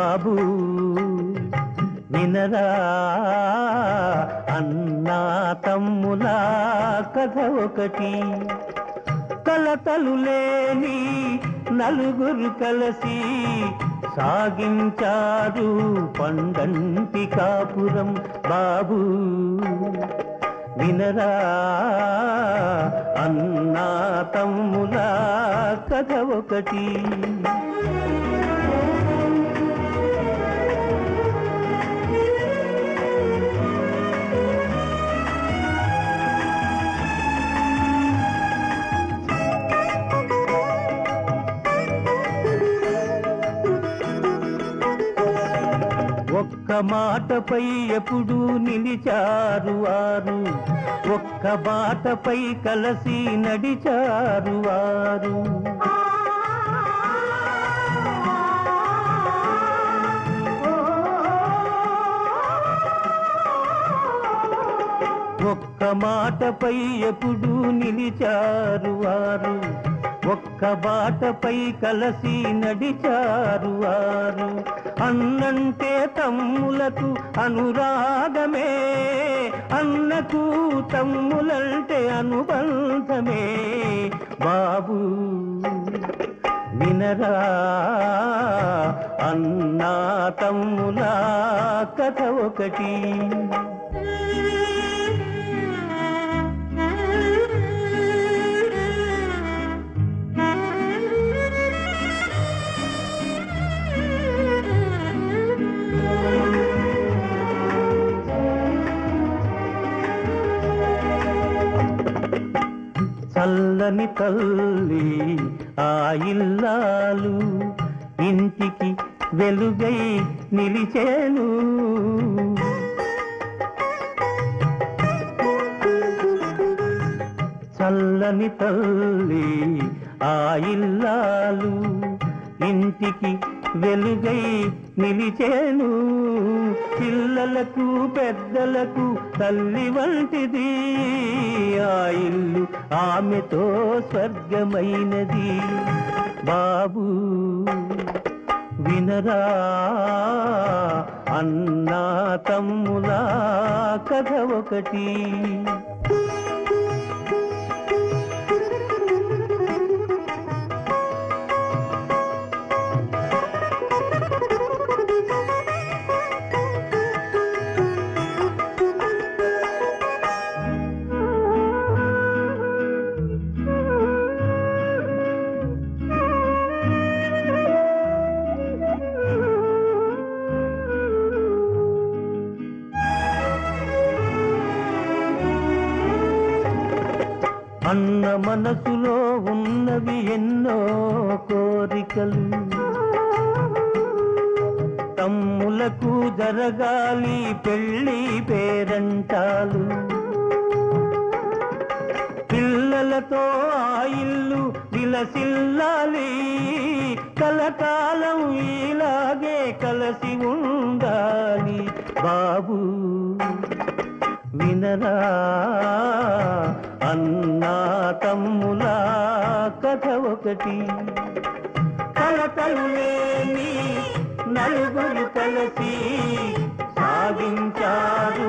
బాబు వినరా అన్నా తమ్ముల కథ ఒకటి కలతలు లేని నలుగురు కలిసి సాగించారు పండంటి కాపురం బాబు వినరా అన్నా తమ్ముల కథ ఒకటి ఒక్క మాటపై ఎప్పుడు నిలిచారు వారు ఒక్క బాటపై కలసి నడిచారు వారు ఒక్క మాటపై ఎప్పుడు నిలిచారు వారు ఒక్క బాటపై కలసి నడిచారు వారు అన్నంటే తమ్ములకు అనురాగమే అన్నకు తమ్ములంటే అనుబంధమే బాబు వినరా అన్నా తమ్ముల కథ ఒకటి చల్లని తల్లి ఆ ఇల్లాలు ఇంటికి వెలుగై నిలిచేను చల్లని తల్లి ఆ ఇల్లాలు ఇంటికి వెలుగై నిలిచేను పిల్లలకు పెద్దలకు తల్లి వంటిది ఆ ఇల్లు ఆమెతో స్వర్గమైనది బాబు వినరా అన్నా తమ్ముల కథ ఒకటి అన్న మనసులో ఉన్నవి ఎన్నో కోరికలు తమ్ములకు జరగాలి పెళ్ళి పేరంటాలు పిల్లలతో ఆ ఇల్లు విలసిల్లాలి కలకాలం ఇలాగే కలసి ఉండాలి బాబు వినరా అన్నా తమ్ముల కథ ఒకటి కలతలు లేని నలుగురు కలిసి సాగించారు